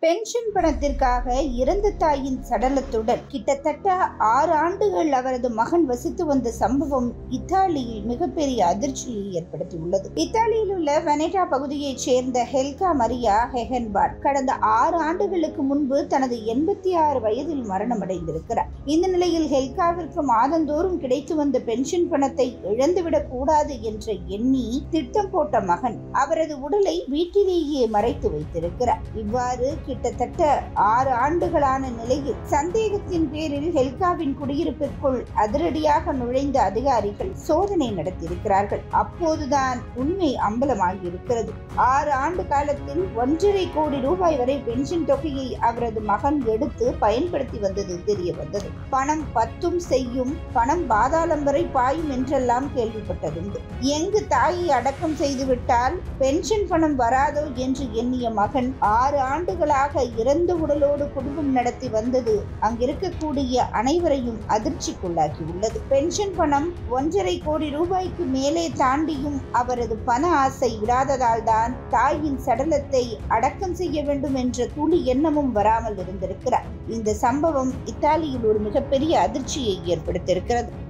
pension பணத்திற்காக இறந்த தாயின் சடலத்துடன் கிட்டத்தட்ட ஆறு ஆண்டுகள் அவரது மகன் வசித்து வந்த சம்பவம் இத்தாலியில் மிகப்பெரிய அதிர்ச்சியை ஏற்படுத்தியுள்ளது இத்தாலியில் உள்ள வெனேட்டா பகுதியைச் சேர்ந்த ஹெல்கா மரியா ஹெகன்பார்ட் கடந்த ஆறு ஆண்டுகளுக்கு முன்பு தனது எண்பத்தி ஆறு வயதில் மரணமடைந்திருக்கிறார் இந்த நிலையில் ஹெல்காவிற்கு மாதந்தோறும் கிடைத்து வந்த பென்ஷன் பணத்தை இழந்துவிடக் கூடாது என்று எண்ணி திட்டம் போட்ட மகன் அவரது உடலை வீட்டிலேயே மறைத்து வைத்திருக்கிறார் இவ்வாறு கிட்டத்தட்ட ஆறு ஆண்டுகளான நிலையில் சந்தேகத்தின் பேரில் ஹெல்காவின் குடியிருப்பிற்குள் அதிரடியாக நுழைந்த அதிகாரிகள் சோதனை நடத்தியிருக்கிறார்கள் அப்போதுதான் உண்மை அம்பலமாகி இருக்கிறது ஆறு ஆண்டு காலத்தில் ஒன்றரை கோடி ரூபாய் வரை பென்ஷன் தொகையை அவரது மகன் எடுத்து பயன்படுத்தி வந்தது தெரிய வந்தது பணம் பத்தும் செய்யும் பணம் பாதாளம் வரை பாயும் என்றெல்லாம் கேள்விப்பட்டதுண்டு எங்கு தாயை அடக்கம் செய்துவிட்டால் பென்ஷன் பணம் வராதோ என்று எண்ணிய மகன் ஆறு ஆண்டுகளாக இறந்த உடலோடு குடும்பம் நடத்தி வந்தது அங்கிருக்கக்கூடிய அனைவரையும் அதிர்ச்சிக்குள்ளாக்கி உள்ளது பென்ஷன் பணம் ஒன்றரை கோடி ரூபாய்க்கு மேலே தாண்டியும் அவரது பண ஆசை விடாததால் தான் தாயின் சடலத்தை அடக்கம் செய்ய வேண்டும் என்ற துளி எண்ணமும் வராமல் இருந்திருக்கிறார் இந்த சம்பவம் இத்தாலியில் ஒரு மிகப்பெரிய அதிர்ச்சியை ஏற்படுத்தியிருக்கிறது